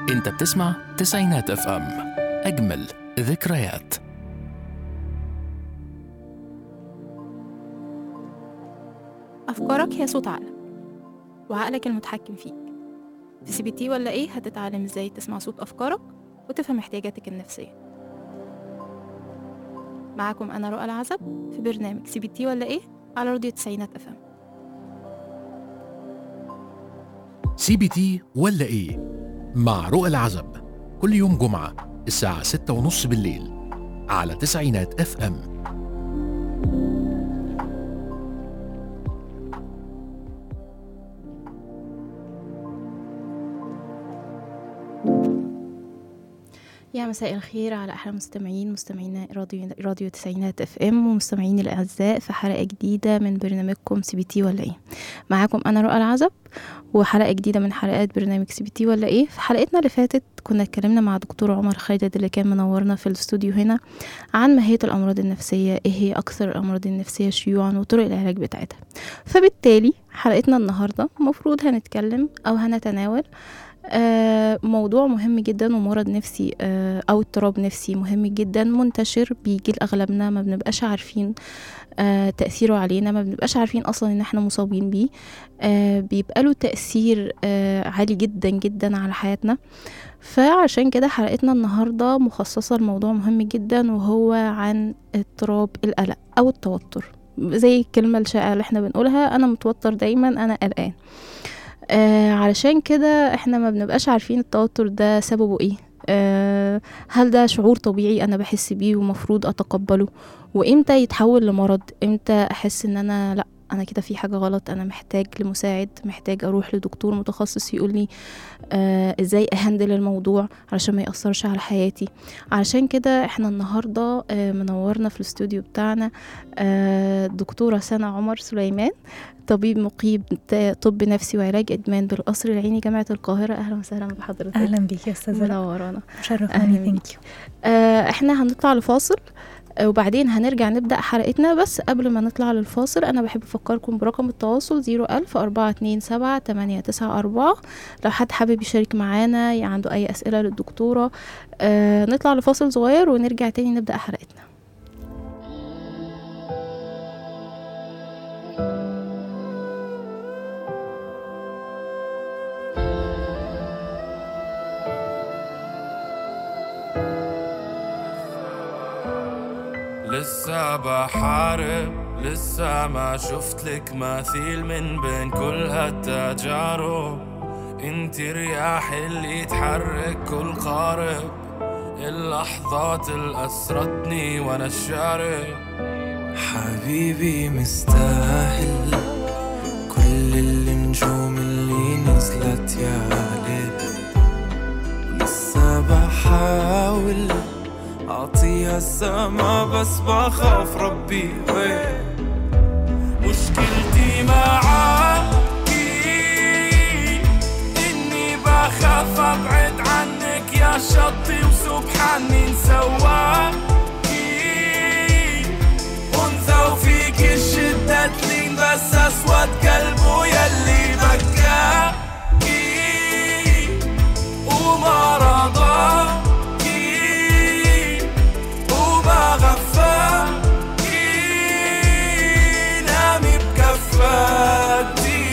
انت بتسمع تسعينات اف ام اجمل ذكريات أفكارك هي صوت عقلك وعقلك المتحكم فيك في سي بي تي ولا إيه هتتعلم إزاي تسمع صوت أفكارك وتفهم احتياجاتك النفسية معاكم أنا رؤى العزب في برنامج سي بي تي ولا إيه على راديو تسعينات أف أم سي بي تي ولا ايه مع رؤى العزب كل يوم جمعة الساعة ستة ونص بالليل على تسعينات اف ام يا مساء الخير على أحلى مستمعين مستمعين راديو راديو تسعينات اف ام ومستمعين الأعزاء في حلقة جديدة من برنامجكم سي بي تي ولا ايه معاكم أنا رؤى العزب وحلقة جديدة من حلقات برنامج سي بي تي ولا ايه في حلقتنا اللي فاتت كنا اتكلمنا مع دكتور عمر خالد اللي كان منورنا في الاستوديو هنا عن ماهية الأمراض النفسية ايه هي أكثر الأمراض النفسية شيوعا وطرق العلاج بتاعتها فبالتالي حلقتنا النهاردة المفروض هنتكلم أو هنتناول آه، موضوع مهم جدا ومرض نفسي آه، او اضطراب نفسي مهم جدا منتشر بيجي لاغلبنا ما بنبقاش عارفين آه، تأثيره علينا ما بنبقاش عارفين اصلا ان احنا مصابين بيه آه، بيبقى له تأثير آه، عالي جدا جدا على حياتنا فعشان كده حلقتنا النهاردة مخصصة لموضوع مهم جدا وهو عن اضطراب القلق او التوتر زي الكلمة الشائعة اللي احنا بنقولها انا متوتر دايما انا قلقان آه علشان كده احنا ما بنبقاش عارفين التوتر ده سببه ايه آه هل ده شعور طبيعي انا بحس بيه ومفروض اتقبله وامتى يتحول لمرض امتى احس ان انا لا انا كده في حاجه غلط انا محتاج لمساعد محتاج اروح لدكتور متخصص يقول لي آه ازاي اهندل الموضوع علشان ما ياثرش على حياتي علشان كده احنا النهارده آه منورنا في الاستوديو بتاعنا آه دكتوره سنة عمر سليمان طبيب مقيم طب نفسي وعلاج ادمان بالقصر العيني جامعه القاهره اهلا وسهلا بحضرتك اهلا بيك يا استاذه رؤى. منورانا مشرفاني أهلاً ثانك يو آه احنا هنطلع لفاصل آه، وبعدين هنرجع نبدأ حلقتنا بس قبل ما نطلع للفاصل أنا بحب أفكركم برقم التواصل 01000 427 894 لو حد حابب يشارك معانا ي- عنده أي أسئلة للدكتورة آه نطلع لفاصل صغير ونرجع تاني نبدأ حلقتنا لسه بحارب لسه ما شفت لك مثيل من بين كل هالتجارب انت رياح اللي تحرك كل قارب اللحظات اللي أسرتني وانا الشارب حبيبي مستاهل كل النجوم اللي نزلت يا ليل لسه بحاول أعطيها السما بس بخاف ربي وين مشكلتي معاكي اني بخاف ابعد عنك يا شطي وسبحاني نسواكي انثى وفيك الشدة تلين بس اسود قلبه يلي بكاكي وما رضاكي وما غفاكي نامي بكفاكي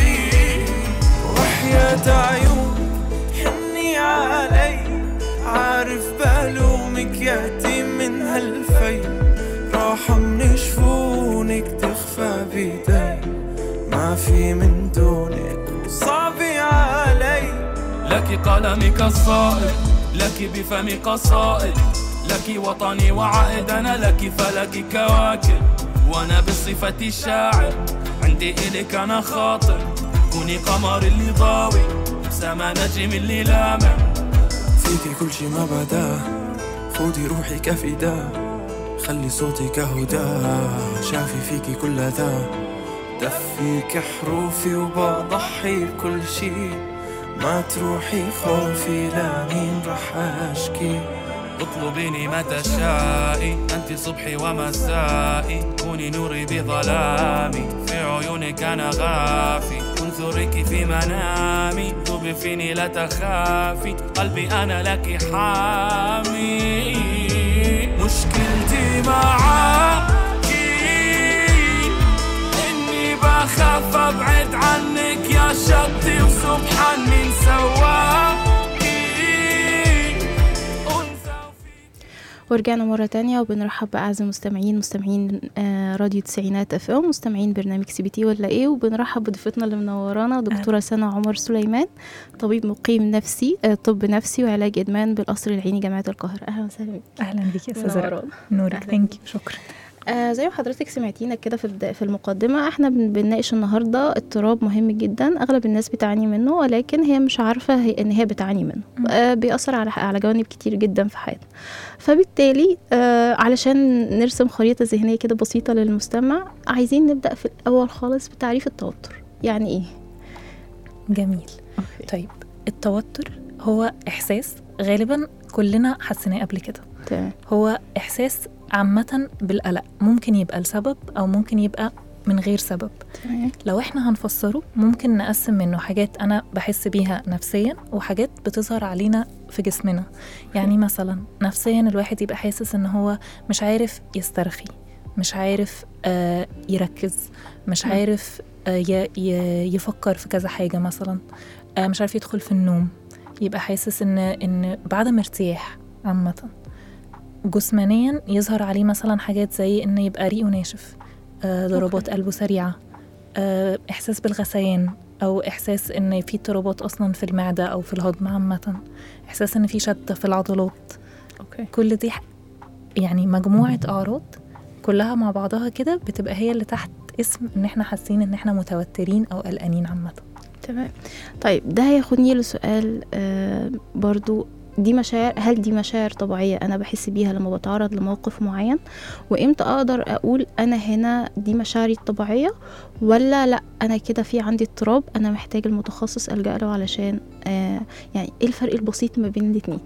وحياة عيون حني علي عارف بلومك يتيم من هالفي راحة من شفونك تخفى بيدي ما في من دونك وصعبي علي لك قلمي كالصائد لك بفمي قصائد لك وطني وعائد أنا لك فلك كواكب وأنا بصفتي الشاعر عندي إلك أنا خاطر كوني قمر اللي ضاوي بسما نجم اللي لامع فيكي كل شي ما بدا خودي روحي كفدا خلي صوتي كهدى شافي فيكي كل ذا دفيك حروفي وبضحي بكل شي ما تروحي خوفي لا مين رح اشكي اطلبيني ما تشائي أنت صبحي ومسائي كوني نوري بظلامي في عيونك أنا غافي انثرك في منامي ذوبي حبيبي فيني لا تخافي قلبي أنا لك حامي مشكلتي معاكي إني بخاف أبعد عنك يا شطي وسبحان من سواكي أنثى فيك ورجعنا مرة تانية وبنرحب بأعز المستمعين مستمعين آه، راديو تسعينات اف ام مستمعين برنامج سي بي تي ولا ايه وبنرحب بضيفتنا اللي منورانا دكتورة سنة عمر سليمان طبيب مقيم نفسي آه، طب نفسي وعلاج ادمان بالقصر العيني جامعة القاهرة اهلا وسهلا بيك اهلا بيكي يا استاذه منورانا. نورك أهلاً ثانك بيك. يو شكرا آه زي ما حضرتك سمعتينا كده في بدا- في المقدمة احنا بن- بنناقش النهاردة اضطراب مهم جدا اغلب الناس بتعاني منه ولكن هي مش عارفة هي ان هي بتعاني منه مم. آه بيأثر على على جوانب كتير جدا في حياتنا فبالتالي آه علشان نرسم خريطة ذهنية كده بسيطة للمستمع عايزين نبدأ في الأول خالص بتعريف التوتر يعني ايه؟ جميل طيب التوتر هو احساس غالبا كلنا حسيناه قبل كده تمام هو احساس عامه بالقلق ممكن يبقى لسبب او ممكن يبقى من غير سبب تمام لو احنا هنفسره ممكن نقسم منه حاجات انا بحس بيها نفسيا وحاجات بتظهر علينا في جسمنا يعني مثلا نفسيا الواحد يبقى حاسس ان هو مش عارف يسترخي مش عارف آه يركز مش مم. عارف آه ي- ي- يفكر في كذا حاجة مثلا آه مش عارف يدخل في النوم يبقى حاسس ان ان بعدم ارتياح عامة جسمانيا يظهر عليه مثلا حاجات زي ان يبقى ريقه ناشف آه ضربات قلبه سريعة آه احساس بالغثيان او احساس ان في اضطرابات اصلا في المعدة او في الهضم عامة احساس ان في شدة في العضلات اوكي كل دي ح- يعني مجموعة أعراض كلها مع بعضها كده بتبقى هي اللي تحت اسم إن إحنا حاسين إن إحنا متوترين أو قلقانين عامة تمام طيب ده هياخدني لسؤال آه برضو دي مشاعر هل دي مشاعر طبيعية أنا بحس بيها لما بتعرض لموقف معين وإمتى أقدر أقول أنا هنا دي مشاعري الطبيعية ولا لأ أنا كده في عندي اضطراب أنا محتاج المتخصص ألجأ له علشان آه يعني إيه الفرق البسيط ما بين الاتنين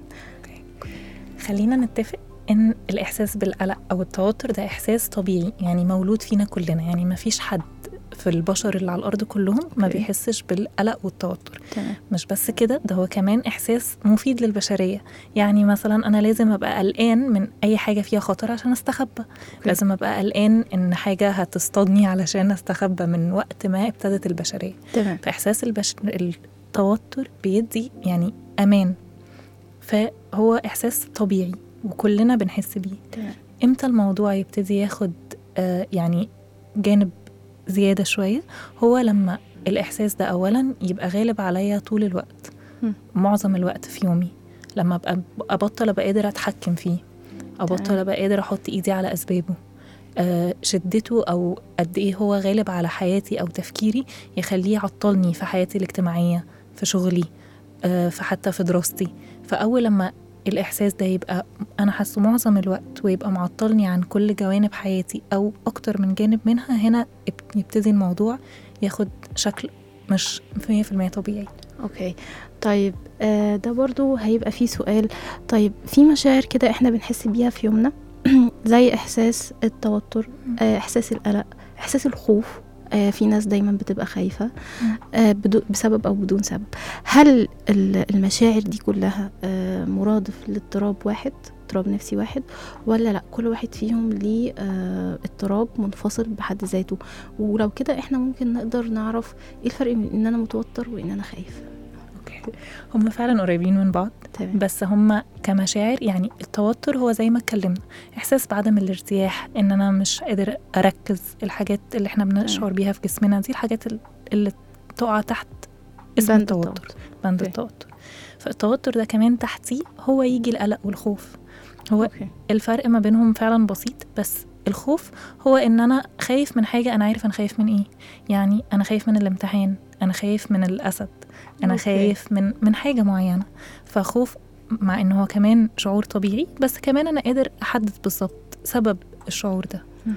خلينا نتفق إن الإحساس بالقلق أو التوتر ده إحساس طبيعي يعني مولود فينا كلنا يعني مفيش حد في البشر اللي على الأرض كلهم ما أوكي. بيحسش بالقلق والتوتر تمام مش بس كده ده هو كمان إحساس مفيد للبشرية يعني مثلا أنا لازم أبقى قلقان من أي حاجة فيها خطر عشان أستخبى لازم أبقى قلقان إن حاجة هتصطادني علشان أستخبى من وقت ما ابتدت البشرية تمام فإحساس البش... التوتر بيدي يعني أمان فهو إحساس طبيعي وكلنا بنحس بيه تمام إمتى الموضوع يبتدي ياخد آه يعني جانب زيادة شوية هو لما الإحساس ده أولا يبقى غالب عليا طول الوقت مم. معظم الوقت في يومي لما أبقى أبطل أبقى قادر أتحكم فيه أبطل تمام. أبقى قادر أحط إيدي على أسبابه آه، شدته أو قد إيه هو غالب على حياتي أو تفكيري يخليه يعطلني في حياتي الاجتماعية في شغلي آه، في حتى في دراستي فأول لما الإحساس ده يبقى أنا حاسه معظم الوقت ويبقى معطلني عن كل جوانب حياتي أو أكتر من جانب منها هنا اب- يبتدي الموضوع ياخد شكل مش 100% طبيعي اوكي طيب آه ده برضو هيبقى فيه سؤال طيب في مشاعر كده احنا بنحس بيها في يومنا زي احساس التوتر آه احساس القلق احساس الخوف آه في ناس دايما بتبقى خايفة آه بدو- بسبب او بدون سبب هل ال- المشاعر دي كلها آه مرادف لاضطراب واحد اضطراب نفسي واحد ولا لا كل واحد فيهم ليه آه اضطراب منفصل بحد ذاته ولو كده احنا ممكن نقدر نعرف ايه الفرق بين ان انا متوتر وان انا خايف أوكي. هم فعلا قريبين من بعض تمام بس هم كمشاعر يعني التوتر هو زي ما اتكلمنا احساس بعدم الارتياح ان انا مش قادر اركز الحاجات اللي احنا بنشعر بيها في جسمنا دي الحاجات ال- اللي تقع تحت اسم بند التوتر بند أوكي. التوتر فالتوتر ده كمان تحتيه هو يجي القلق والخوف هو اوكي الفرق ما بينهم فعلا بسيط بس الخوف هو ان انا خايف من حاجه انا عارف انا خايف من ايه يعني انا خايف من الامتحان انا خايف من الاسد انا أوكي. خايف من من حاجه معينه فخوف مع ان هو كمان شعور طبيعي بس كمان انا قادر احدد بالظبط سبب الشعور ده مم.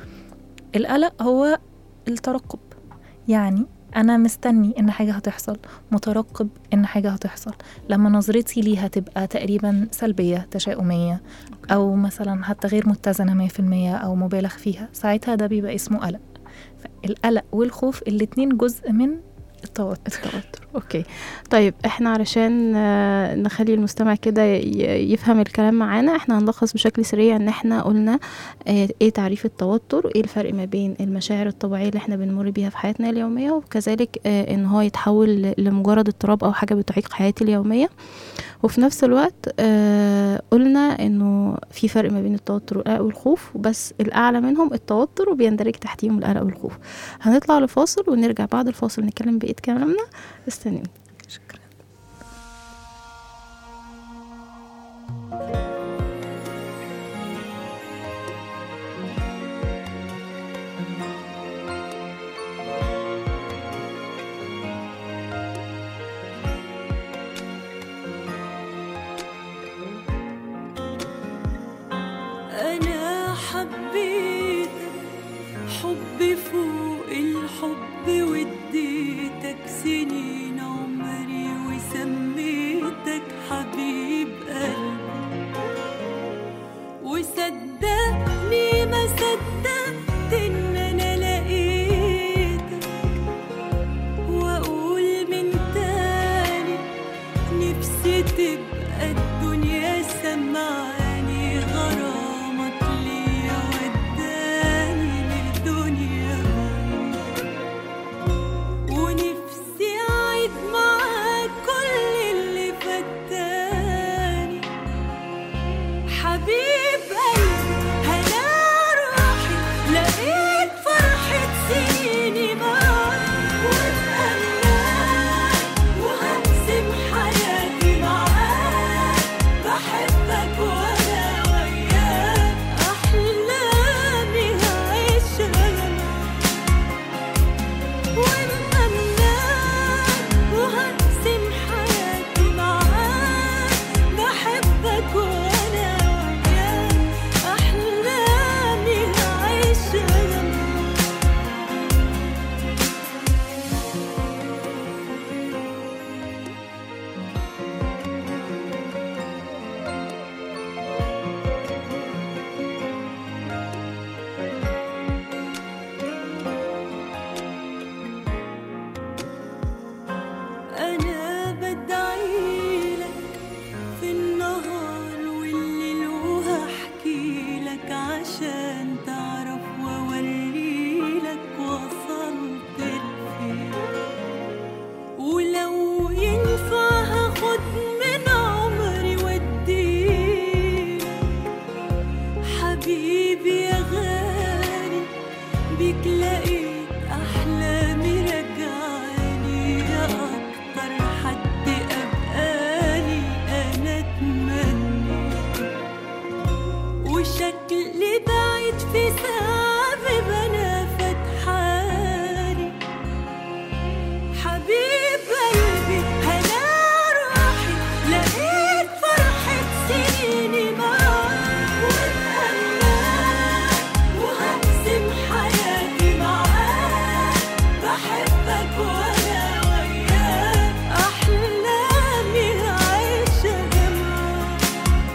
القلق هو الترقب يعني انا مستني ان حاجه هتحصل مترقب ان حاجه هتحصل لما نظرتي ليها تبقى تقريبا سلبيه تشاؤميه او مثلا حتى غير متزنه 100% او مبالغ فيها ساعتها ده بيبقى اسمه قلق القلق والخوف الاتنين جزء من التوتر التوتر اوكي طيب احنا علشان آه، نخلي المستمع كده ي- يفهم الكلام معانا احنا هنلخص بشكل سريع ان احنا قلنا آه، ايه تعريف التوتر وايه الفرق ما بين المشاعر الطبيعيه اللي احنا بنمر بيها في حياتنا اليوميه وكذلك آه، ان هو يتحول ل- لمجرد اضطراب او حاجه بتعيق حياتي اليوميه وفي نفس الوقت آه، قلنا انه في فرق ما بين التوتر والقلق والخوف بس الاعلى منهم التوتر وبيندرج تحتيهم القلق والخوف هنطلع لفاصل ونرجع بعد الفاصل نتكلم بقيه كلامنا استنوني شكرا أنا حبيتك حب فوق الحب واديتك سنين عمري وسميتك حبيب قلبي وصدقني ما صدقت إن أنا لقيتك وأقول من تاني نفسي تبقى الدنيا سمعاني غرامك ليا وداني لدنيا ونفسي أعيد معاك كل اللي فتاني حبيب قلبي هلا روحي لقيت فرحة سنيني معاك واتأملك وهقسم حياتي معاك بحبك وانا وياك أحلامي هعيشها معاك ومأمناك وهقسم حياتي معاك بحبك وانا وياك أحلامي هعيشها معاك أنا بدعيلك في النهار والليل وهحكي لك عشان تعرف وأوريلك وصلت لفين ولو ينفع هاخد من عمري واديلك حبيبي يا غالي بيك لقيت أحلامي رجعاني يا أكتر حد أبقالي أنا أتمنى وشكلي بعيد في سحاب أنا فاتحالي حبيب قلبي هلا روحي لقيت فرحة سنيني معاك واتأملك وهقسم حياتي معاك بحبك وانا وياك أحلامي هعيشها معاك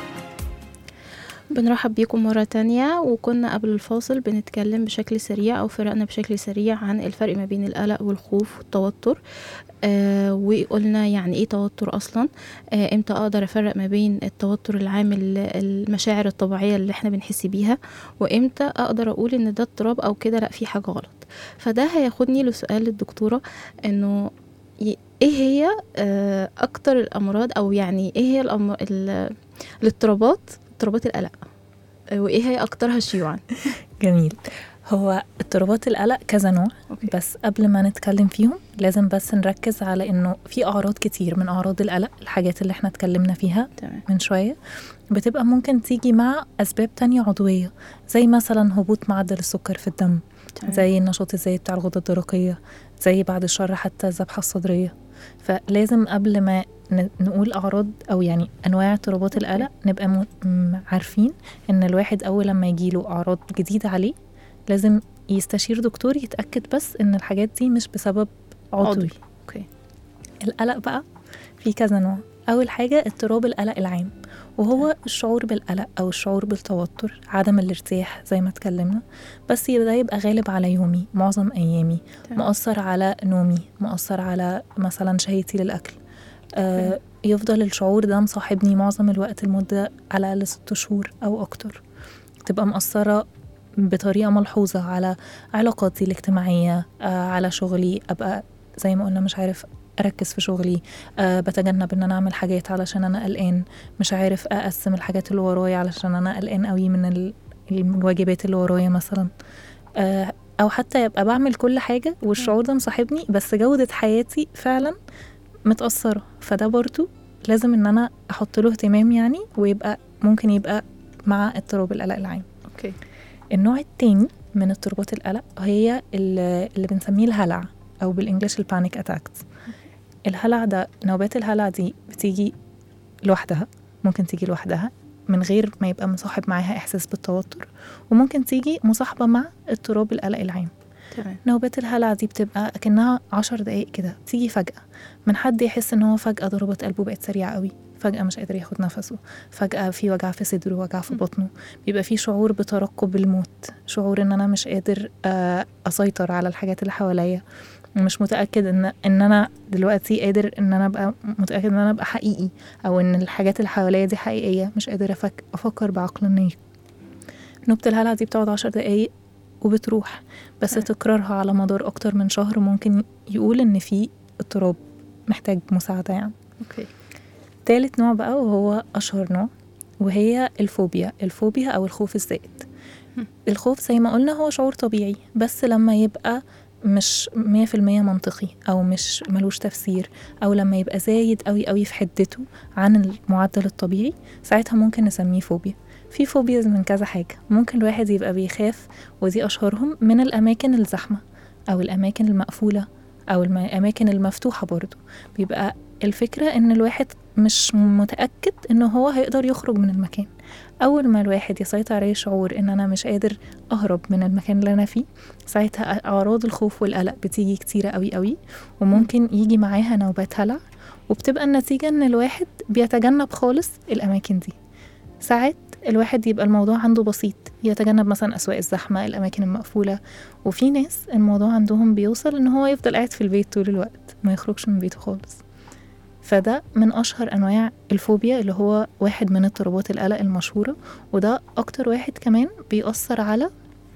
بنرحب بيكم مرة تانية وكنا قبل الفاصل بنتكلم بشكل سريع أو فرقنا بشكل سريع عن الفرق ما بين القلق والخوف والتوتر آه وقلنا يعني ايه توتر اصلا آه امتى اقدر افرق ما بين التوتر العام ال- المشاعر الطبيعيه اللي احنا بنحس بيها وامتى اقدر اقول ان ده اضطراب او كده لا في حاجه غلط فده هياخدني لسؤال للدكتوره انه ي- ايه هي آه اكتر الامراض او يعني ايه هي الأم... ال- الاضطرابات اضطرابات القلق آه، وايه هي اكترها شيوعا جميل هو اضطرابات القلق كذا نوع أوكي. بس قبل ما نتكلم فيهم لازم بس نركز على انه في اعراض كتير من اعراض القلق الحاجات اللي احنا اتكلمنا فيها تمام من شوية بتبقى ممكن تيجي مع أسباب تانية عضوية زي مثلا هبوط معدل السكر في الدم تمام. زي النشاط الزايد بتاع الغدة الدرقية زي بعد الشر حتى الذبحة الصدرية فلازم قبل ما ن- نقول أعراض أو يعني أنواع اضطرابات القلق نبقى م- م- عارفين إن الواحد أول لما يجيله أعراض جديدة عليه لازم يستشير دكتور يتأكد بس إن الحاجات دي مش بسبب عضوي عضوي. اوكي القلق بقى في كذا نوع أول حاجة اضطراب القلق العام وهو الشعور بالقلق أو الشعور بالتوتر عدم الارتياح زي ما اتكلمنا بس يبقى ده يبقى غالب على يومي معظم أيامي تمام. مؤثر على نومي مؤثر على مثلا شهيتي للأكل آه يفضل الشعور ده مصاحبني معظم الوقت لمدة على الأقل ست شهور أو أكتر تبقى مؤثرة بطريقة ملحوظة على علاقاتي الاجتماعية آه على شغلي أبقى زي ما قلنا مش عارف أركز في شغلي أه بتجنب إن أنا أعمل حاجات علشان أنا قلقان مش عارف أقسم الحاجات اللي ورايا علشان أنا قلقان قوي من ال- الواجبات اللي ورايا مثلا أه أو حتى يبقى بعمل كل حاجة والشعور ده مصاحبني بس جودة حياتي فعلا متأثرة فده برضو لازم إن أنا أحط له اهتمام يعني ويبقى ممكن يبقى مع اضطراب القلق العام اوكي النوع التاني من اضطرابات القلق هي ال- اللي بنسميه الهلع او بالانجلش البانيك اتاكس الهلع ده نوبات الهلع دي بتيجي لوحدها ممكن تيجي لوحدها من غير ما يبقى مصاحب معاها احساس بالتوتر وممكن تيجي مصاحبه مع اضطراب القلق العام تمام نوبات الهلع دي بتبقى كأنها عشر دقايق كده تيجي فجأة من حد يحس إن هو فجأة ضربات قلبه بقت سريعة قوي فجأة مش قادر ياخد نفسه فجأة في وجع في صدره وجع في بطنه بيبقى في شعور بترقب الموت شعور إن أنا مش قادر آه، أسيطر على الحاجات اللي حواليا مش متأكد إن إن أنا دلوقتي قادر إن أنا أبقى متأكد إن أنا أبقى حقيقي أو إن الحاجات اللي حواليا دي حقيقية مش قادر أفك أفكر بعقلانية نوبة الهلع دي بتقعد عشر دقايق وبتروح بس تمام. تكرارها على مدار أكتر من شهر ممكن يقول إن في اضطراب محتاج مساعدة يعني اوكي تالت نوع بقى وهو أشهر نوع وهي الفوبيا الفوبيا أو الخوف الزائد الخوف زي ما قلنا هو شعور طبيعي بس لما يبقى مش مية في المية منطقي أو مش ملوش تفسير أو لما يبقى زايد قوي قوي في حدته عن المعدل الطبيعي ساعتها ممكن نسميه فوبيا في فوبياز من كذا حاجة ممكن الواحد يبقى بيخاف ودي أشهرهم من الأماكن الزحمة أو الأماكن المقفولة أو الم- الأماكن المفتوحة برضو بيبقى الفكرة إن الواحد مش متأكد إن هو هيقدر يخرج من المكان أول ما الواحد يسيطر عليه شعور إن أنا مش قادر أهرب من المكان اللي أنا فيه ساعتها أعراض الخوف والقلق بتيجي كتيرة قوي قوي وممكن يجي معاها نوبات هلع وبتبقى النتيجة إن الواحد بيتجنب خالص الأماكن دي ساعات الواحد يبقى الموضوع عنده بسيط يتجنب مثلا أسواق الزحمة الأماكن المقفولة وفي ناس الموضوع عندهم بيوصل إن هو يفضل قاعد في البيت طول الوقت ما يخرجش من بيته خالص فده من أشهر أنواع الفوبيا اللي هو واحد من اضطرابات القلق المشهورة وده أكتر واحد كمان بيأثر على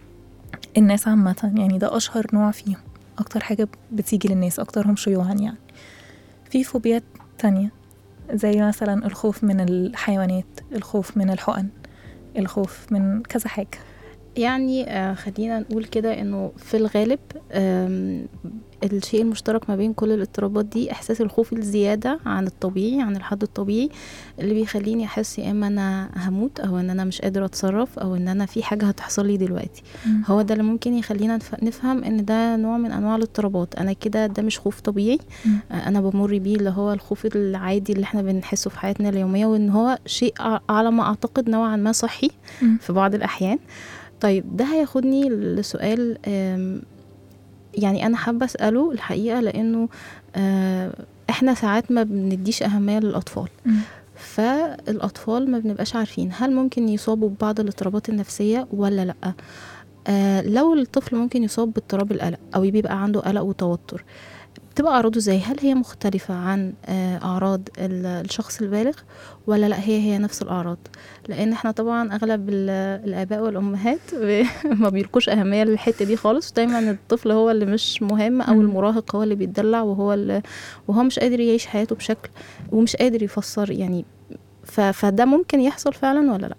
الناس عامة يعني ده أشهر نوع فيهم أكتر حاجة بتيجي للناس أكترهم شيوعا يعني في فوبيات تانية زي مثلا الخوف من الحيوانات الخوف من الحقن الخوف من كذا حاجة يعني آه خلينا نقول كده انه في الغالب آم، الشيء المشترك ما بين كل الاضطرابات دي احساس الخوف الزياده عن الطبيعي عن الحد الطبيعي اللي بيخليني احس يا اما انا هموت او ان انا مش قادره اتصرف او ان انا في حاجه هتحصل لي دلوقتي مم. هو ده اللي ممكن يخلينا نف- نفهم ان ده نوع من انواع الاضطرابات انا كده ده مش خوف طبيعي مم. آه، انا بمر بيه اللي هو الخوف العادي اللي احنا بنحسه في حياتنا اليوميه وان هو شيء ع- على ما اعتقد نوعا ما صحي مم. في بعض الاحيان طيب ده هياخدني لسؤال آم، يعني انا حابه اساله الحقيقه لانه آه، احنا ساعات ما بنديش اهميه للاطفال مم. فالاطفال ما بنبقاش عارفين هل ممكن يصابوا ببعض الاضطرابات النفسيه ولا لا آه لو الطفل ممكن يصاب باضطراب القلق او بيبقى عنده قلق وتوتر بتبقى اعراضه ازاي هل هي مختلفه عن آه اعراض ال- الشخص البالغ ولا لا هي هي نفس الاعراض لان احنا طبعا اغلب ال- الاباء والامهات ب- ما بيلقوش اهميه للحته دي خالص دايما الطفل هو اللي مش مهم او مم. المراهق هو اللي بيتدلع وهو اللي وهو مش قادر يعيش حياته بشكل ومش قادر يفسر يعني ف... فده ممكن يحصل فعلا ولا لا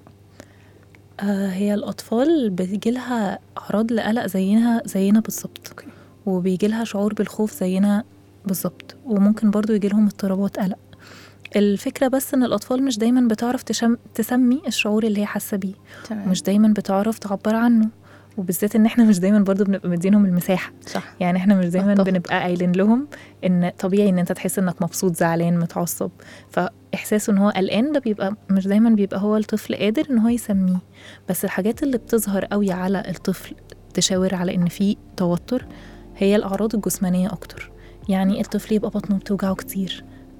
آه هي الأطفال بيجيلها أعراض لقلق زينا زينا بالظبط أوكي. وبيجيلها شعور بالخوف زينا بالظبط وممكن برضو يجيلهم اضطرابات قلق الفكرة بس إن الأطفال مش دايما بتعرف تشم تسمي الشعور اللي هي حاسة بيه تمام مش دايما بتعرف تعبر عنه وبالذات ان احنا مش دايما برضو بنبقى مدينهم المساحه صح يعني احنا مش دايما أتفق. بنبقى قايلين لهم ان طبيعي ان انت تحس انك مبسوط زعلان متعصب فاحساسه ان هو قلقان ده بيبقى مش دايما بيبقى هو الطفل قادر ان هو يسميه بس الحاجات اللي بتظهر قوي على الطفل تشاور على ان في توتر هي الاعراض الجسمانيه اكتر يعني الطفل يبقى بطنه بتوجعه كتير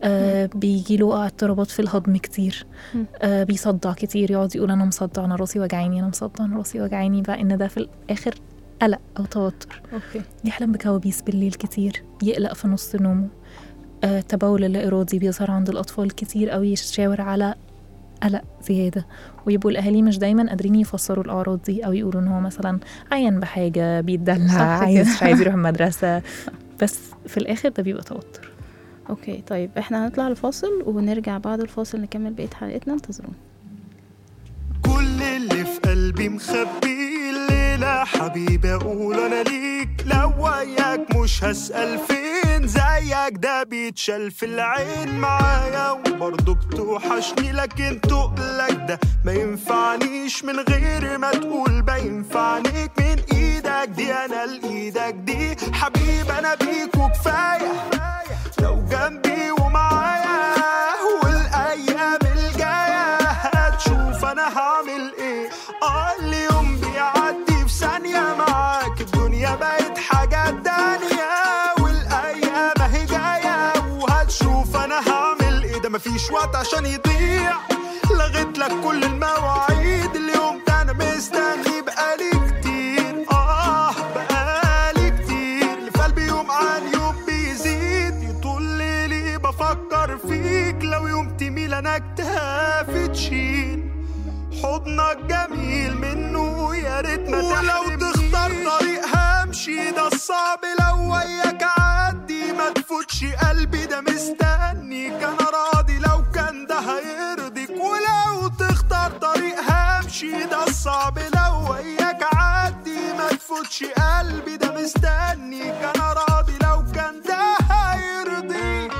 آه بيجيله اضطرابات في الهضم كتير مم. آه بيصدع كتير يقعد يقول انا مصدع انا راسي وجعاني انا مصدع انا راسي وجعاني بقى ان ده في الاخر قلق او توتر اوكي يحلم بكوابيس بالليل كتير يقلق في نص نومه آه تبول اللا إرادي بيظهر عند الأطفال كتير قوي يشاور على قلق زيادة ويبقوا الأهالي مش دايما قادرين يفسروا الأعراض دي أو يقولوا إن هو مثلا عيان بحاجة صح بيتدلع كده. عايز مش عايز يروح المدرسة بس في الآخر ده بيبقى توتر اوكي طيب احنا هنطلع الفاصل ونرجع بعد الفاصل نكمل بقية حلقتنا انتظرونا كل اللي في قلبي مخبي الليلة حبيبي أقول أنا ليك لو وياك مش هسأل فين زيك ده بيتشال في العين معايا وبرضك توحشني لكن تقلك ده ما ينفعنيش من غير ما تقول بينفعنيك من إيدك دي أنا لإيدك دي حبيب أنا بيك وكفاية لو جنبي ومعايا والأيام الجاية هتشوف أنا هعمل إيه آه اليوم بيعدي في ثانية معاك الدنيا بقت حاجة تانية والأيام أهي جاية وهتشوف أنا هعمل إيه ده مفيش وقت عشان يضيع لغيت لك كل المواعيد اليوم ده أنا مستني بقالي كتير آه بقالي كتير اللي في قلبي يوم عن يوم بيزيد طول ليلي بفكر فيك لو يوم تميل أنا اكتافي تشيل حضنك جميل منه يا ريت ما ولو تختار طريق همشي ده الصعب لو وياك عدي ما تفوتش قلبي ده مستنيك انا راضي لو كان ده هيرضيك ولو تختار طريق همشي ده الصعب لو وياك عدي ما تفوتش قلبي ده مستنيك انا راضي لو كان ده هيرضيك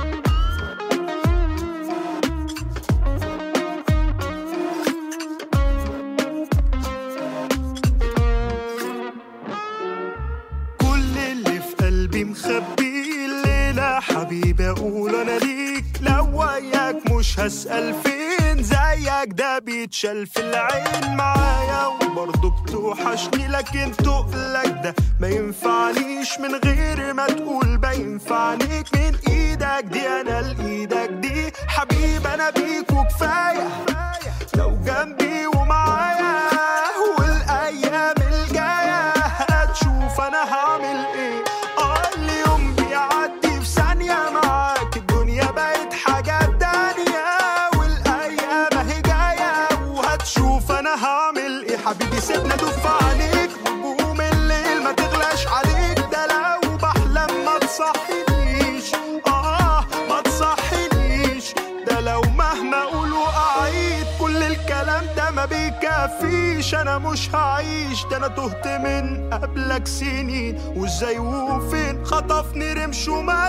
كل اللي في قلبي مخبي الليلة حبيبي أقول أنا ليك لو وياك مش هسأل فين زيك ده بيتشال في العين معايا وبرضك توحشني لكن تقلك ده ما ينفعنيش من غير ما تقول بينفعنيك من إيدك دي أنا لإيدك دي حبيب أنا بيك وكفاية لو جنبي ومعايا والأيام الجاية هتشوف أنا هعمل إيه آه اليوم بيعدي في ثانية معاك الدنيا بقت حاجة تانية والأيام أهي جاية وهتشوف أنا هعمل إيه حبيبي سيبنا دف عليك نجوم الليل ما تغلاش عليك ده لو بحلم ما تصحينيش آه ما تصحينيش ده لو مهما أقول وأعيد كل الكلام ده ما بيكفيش أنا مش هعيش ده أنا تهت من قبلك سنين وإزاي وفين خطفني رمش وما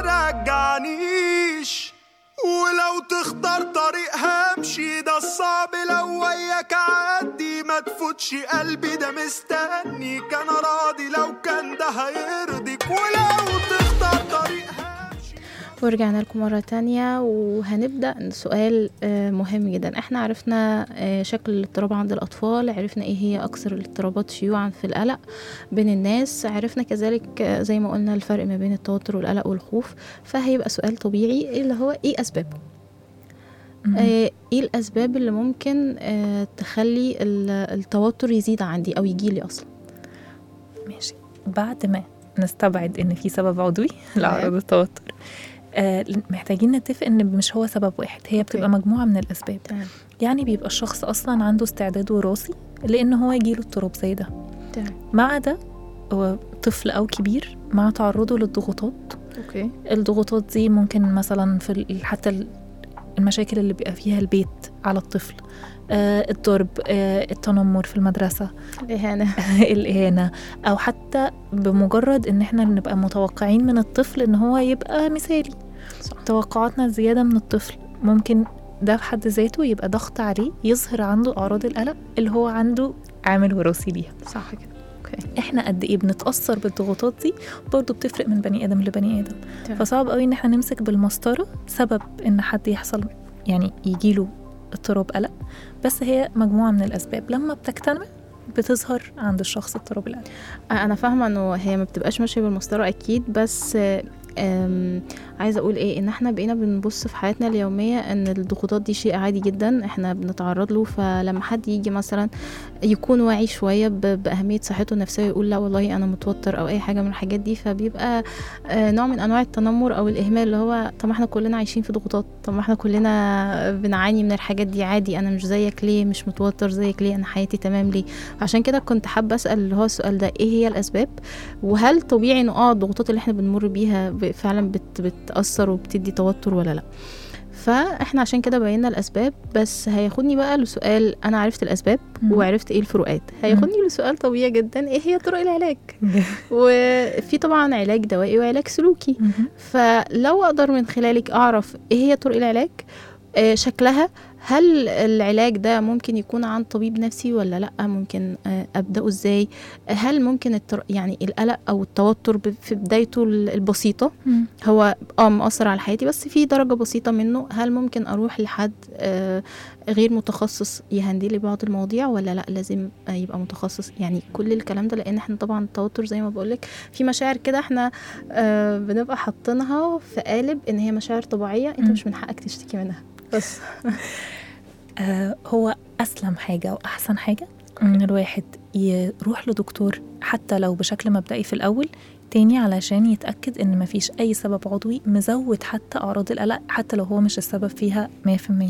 رجعنيش ولو تختار طريق همشي ده الصعب لو وياك عدي ما تفوتش قلبي ده مستنيك انا راضي لو كان ده هيرضيك ولو تختار طريق همشي ورجعنا لكم مرة تانية وهنبدأ سؤال آه، مهم جدا احنا عرفنا آه، شكل الاضطراب عند الأطفال عرفنا ايه هي أكثر الاضطرابات شيوعا في القلق بين الناس عرفنا كذلك آه، زي ما قلنا الفرق ما بين التوتر والقلق والخوف فهيبقى سؤال طبيعي اللي هو ايه أسبابه مم. آه، ايه الأسباب اللي ممكن آه، تخلي ال- التوتر يزيد عندي أو يجيلي أصلا ماشي بعد ما نستبعد ان في سبب عضوي لاعراض التوتر آه محتاجين نتفق ان مش هو سبب واحد هي بتبقى مجموعه من الاسباب تمام يعني بيبقى الشخص اصلا عنده استعداد وراثي لان هو يجيله اضطراب زي ده تمام مع ده هو طفل او كبير مع تعرضه للضغوطات اوكي الضغوطات دي ممكن مثلا في ال- حتى ال- المشاكل اللي بيبقى فيها البيت على الطفل آه الضرب آه التنمر في المدرسة الإهانة الإهانة أو حتى بمجرد إن إحنا نبقى متوقعين من الطفل إن هو يبقى مثالي صح. توقعاتنا الزيادة من الطفل ممكن ده في حد ذاته يبقى ضغط عليه يظهر عنده أعراض القلق اللي هو عنده عامل وراثي ليها صح كده اوكي احنا قد ايه بنتاثر بالضغوطات دي برضه بتفرق من بني ادم لبني ادم تمام. فصعب قوي ان احنا نمسك بالمسطره سبب ان حد يحصل يعني يجيله اضطراب قلق بس هي مجموعه من الاسباب لما بتجتمع بتظهر عند الشخص اضطراب القلق انا فاهمه انه هي ما بتبقاش ماشيه بالمسطره اكيد بس آم، عايزه اقول ايه ان احنا بقينا بنبص في حياتنا اليوميه ان الضغوطات دي شيء عادي جدا احنا بنتعرض له فلما حد يجي مثلا يكون واعي شويه ب- باهميه صحته النفسيه يقول لا والله انا متوتر او اي حاجه من الحاجات دي فبيبقى آه، نوع من انواع التنمر او الاهمال اللي هو طب ما احنا كلنا عايشين في ضغوطات طب ما احنا كلنا بنعاني من الحاجات دي عادي انا مش زيك ليه مش متوتر زيك ليه انا حياتي تمام ليه عشان كده كنت حابه اسال اللي هو السؤال ده ايه هي الاسباب وهل طبيعي انه اه الضغوطات اللي احنا بنمر بيها ب- فعلا بت بتاثر وبتدي توتر ولا لا فاحنا عشان كده بينا الاسباب بس هياخدني بقى لسؤال انا عرفت الاسباب مم. وعرفت ايه الفروقات هياخدني لسؤال طبيعي جدا ايه هي طرق العلاج وفي طبعا علاج دوائي وعلاج سلوكي مهم. فلو اقدر من خلالك اعرف ايه هي طرق العلاج آه، شكلها هل العلاج ده ممكن يكون عن طبيب نفسي ولا لا ممكن آه، ابداه ازاي هل ممكن التر... يعني القلق او التوتر ب- في بدايته ال- البسيطه مم. هو اه مؤثر على حياتي بس في درجه بسيطه منه هل ممكن اروح لحد آه، غير متخصص يهندي لي بعض المواضيع ولا لا لازم آه، يبقى متخصص يعني كل الكلام ده لان احنا طبعا التوتر زي ما بقولك في مشاعر كده احنا آه، بنبقى حاطينها في قالب ان هي مشاعر طبيعيه انت مم. مش من حقك تشتكي منها بس آه هو أسلم حاجة وأحسن حاجة إن الواحد يروح لدكتور حتى لو بشكل مبدئي في الأول تاني علشان يتأكد إن مفيش أي سبب عضوي مزود حتى أعراض القلق حتى لو هو مش السبب فيها 100%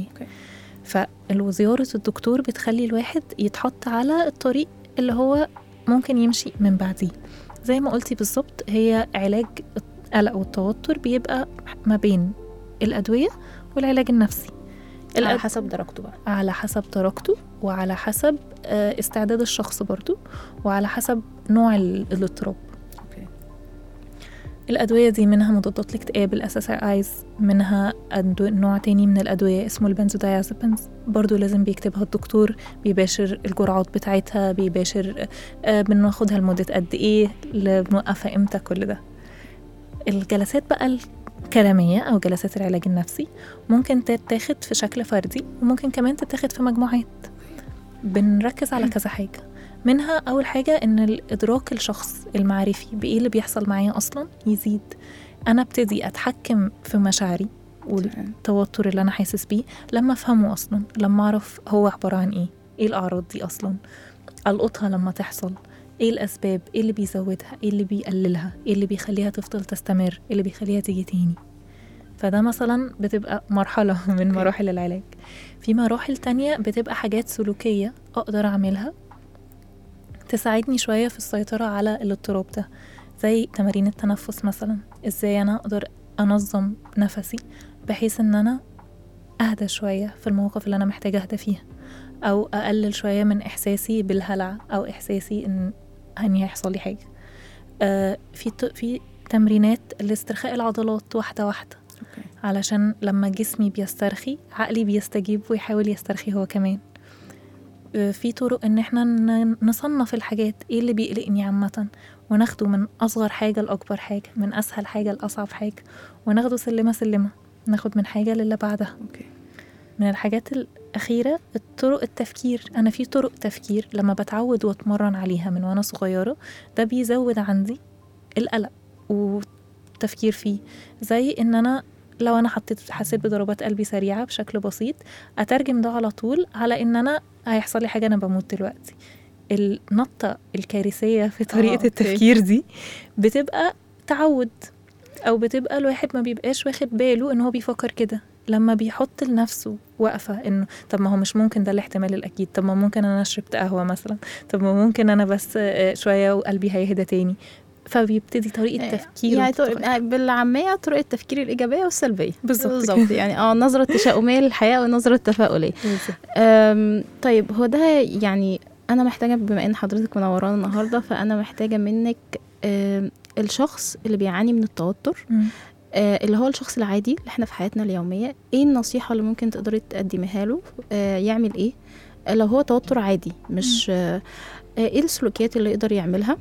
فزيارة الدكتور بتخلي الواحد يتحط على الطريق اللي هو ممكن يمشي من بعديه زي ما قلتي بالظبط هي علاج القلق والتوتر بيبقى ما بين الأدوية والعلاج النفسي على الأد- حسب درجته بقى على حسب درجته وعلى حسب آه، استعداد الشخص برضو وعلى حسب نوع ال- الاضطراب أوكي. الأدوية دي منها مضادات الاكتئاب الأس ايز منها أدو- نوع تاني من الأدوية اسمه البنزودايازابينز برضو لازم بيكتبها الدكتور بيباشر الجرعات بتاعتها بيباشر آه، بناخدها لمدة قد إيه ل- بنوقفها إمتى كل ده الجلسات بقى الكلامية أو جلسات العلاج النفسي ممكن تتاخد في شكل فردي وممكن كمان تتاخد في مجموعات بنركز على كذا حاجة منها أول حاجة إن الإدراك الشخص المعرفي بإيه اللي بيحصل معايا أصلا يزيد أنا ابتدي أتحكم في مشاعري والتوتر اللي أنا حاسس بيه لما أفهمه أصلا لما أعرف هو عبارة عن إيه إيه الأعراض دي أصلا ألقطها لما تحصل ايه الاسباب ايه اللي بيزودها ايه اللي بيقللها ايه اللي بيخليها تفضل تستمر ايه اللي بيخليها تيجي تاني فده مثلا بتبقى مرحلة من مراحل العلاج في مراحل تانية بتبقى حاجات سلوكية أقدر أعملها تساعدني شوية في السيطرة على الاضطراب ده زي تمارين التنفس مثلا ازاي أنا أقدر أنظم نفسي بحيث إن أنا أهدى شوية في المواقف اللي أنا محتاجة أهدى فيها أو أقلل شوية من إحساسي بالهلع أو إحساسي إن هني هيحصل لي حاجة آه في ت- في تمرينات لاسترخاء العضلات واحدة واحدة أوكي. علشان لما جسمي بيسترخي عقلي بيستجيب ويحاول يسترخي هو كمان آه، في طرق ان احنا ن- نصنف الحاجات ايه اللي بيقلقني عامة وناخده من اصغر حاجة لاكبر حاجة من اسهل حاجة لاصعب حاجة وناخده سلمة سلمة ناخد من حاجة للي بعدها اوكي من الحاجات الأخيرة الطرق التفكير أنا في طرق تفكير لما بتعود واتمرن عليها من وأنا صغيرة ده بيزود عندي القلق والتفكير فيه زي إن أنا لو أنا حطيت حسيت بضربات قلبي سريعة بشكل بسيط أترجم ده على طول على إن أنا هيحصل لي حاجة أنا بموت دلوقتي النطة الكارثية في طريقة أوكي. التفكير دي بتبقى تعود أو بتبقى الواحد ما بيبقاش واخد باله إن هو بيفكر كده لما بيحط لنفسه وقفة انه طب ما هو مش ممكن ده الاحتمال الاكيد طب ما ممكن انا شربت قهوة مثلا طب ما ممكن انا بس آه، شوية وقلبي هيهدى تاني فبيبتدي طريقة تفكيره يعني تتغير. طرق بالعامية طرق التفكير الإيجابية والسلبية بالظبط بالظبط يعني اه النظرة التشاؤمية للحياة والنظرة التفاؤلية بالظبط. أم، طيب هو ده يعني انا محتاجه بما ان حضرتك منورانا النهارده فانا محتاجه منك أم، الشخص اللي بيعاني من التوتر مم. آه، اللي هو الشخص العادي اللي احنا في حياتنا اليوميه ايه النصيحه اللي ممكن تقدري تقدميها له آه، يعمل ايه آه، لو هو توتر عادي مش آه، آه، ايه السلوكيات اللي يقدر يعملها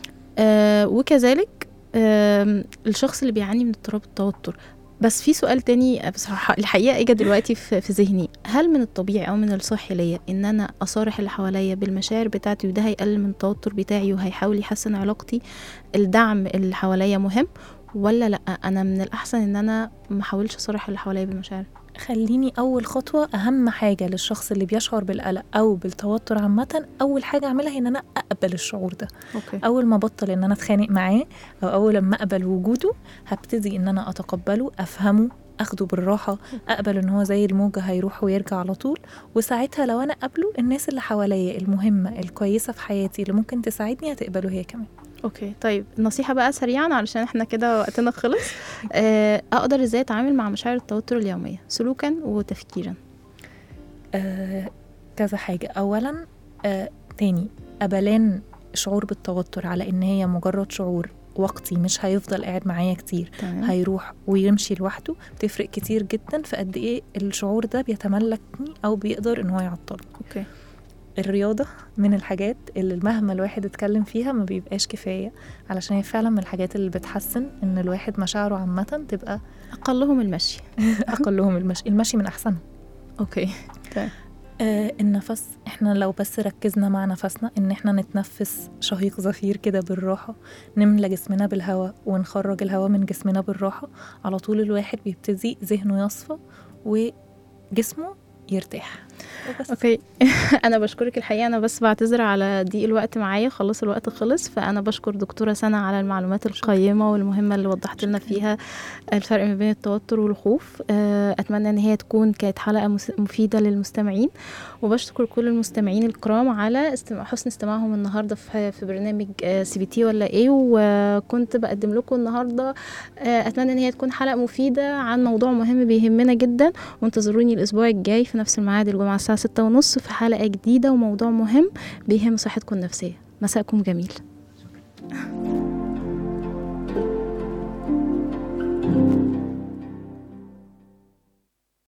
آه، وكذلك آم، الشخص اللي بيعاني من اضطراب التوتر بس في سؤال تاني بصراحة الحقيقة اجى دلوقتي في, في ذهني هل من الطبيعي او من الصحي ليا ان انا اصارح اللي حواليا بالمشاعر بتاعتي وده هيقلل من التوتر بتاعي وهيحاول يحسن علاقتي الدعم اللي حواليا مهم ولا لا انا من الاحسن ان انا ما احاولش اصارح اللي حواليا بالمشاعر خليني أول خطوة أهم حاجة للشخص اللي بيشعر بالقلق أو بالتوتر عامة أول حاجة أعملها إن أنا أقبل الشعور ده اوكي أول ما بطل إن أنا أتخانق معاه أو أول ما أقبل وجوده هبتدي إن أنا أتقبله أفهمه أخده بالراحة أقبل إن هو زي الموجة هيروح ويرجع على طول وساعتها لو أنا قابله الناس اللي حواليا المهمة الكويسة في حياتي اللي ممكن تساعدني هتقبله هي كمان اوكي طيب نصيحة بقى سريعا علشان احنا كده وقتنا خلص آه، اقدر ازاي اتعامل مع مشاعر التوتر اليومية سلوكا وتفكيرا آه كذا حاجة أولا آه تاني قبلان شعور بالتوتر على إن هي مجرد شعور وقتي مش هيفضل قاعد معايا كتير تمام هيروح ويمشي لوحده بتفرق كتير جدا في قد ايه الشعور ده بيتملكني او بيقدر ان هو يعطلني اوكي الرياضه من الحاجات اللي مهما الواحد اتكلم فيها ما بيبقاش كفايه علشان هي فعلا من الحاجات اللي بتحسن ان الواحد مشاعره عامه تبقى اقلهم المشي اقلهم المشي المشي من احسنهم اوكي آه النفس احنا لو بس ركزنا مع نفسنا ان احنا نتنفس شهيق زفير كده بالراحة نملى جسمنا بالهواء ونخرج الهواء من جسمنا بالراحة على طول الواحد بيبتدي ذهنه يصفى وجسمه يرتاح وبس. اوكي انا بشكرك الحقيقه انا بس بعتذر على ضيق الوقت معايا خلاص الوقت خلص فانا بشكر دكتوره سنه على المعلومات القيمه والمهمه اللي وضحت لنا فيها الفرق ما بين التوتر والخوف آه، اتمنى ان هي تكون كانت حلقه مس- مفيده للمستمعين وبشكر كل المستمعين الكرام على استماع حسن استماعهم النهارده في في برنامج سي بي تي ولا ايه وكنت بقدم لكم النهارده آه، اتمنى ان هي تكون حلقه مفيده عن موضوع مهم بيهمنا جدا وانتظروني الاسبوع الجاي في نفس الميعاد الجمعه الساعه ستة ونص في حلقه جديده وموضوع مهم بيهم صحتكم النفسيه مساءكم جميل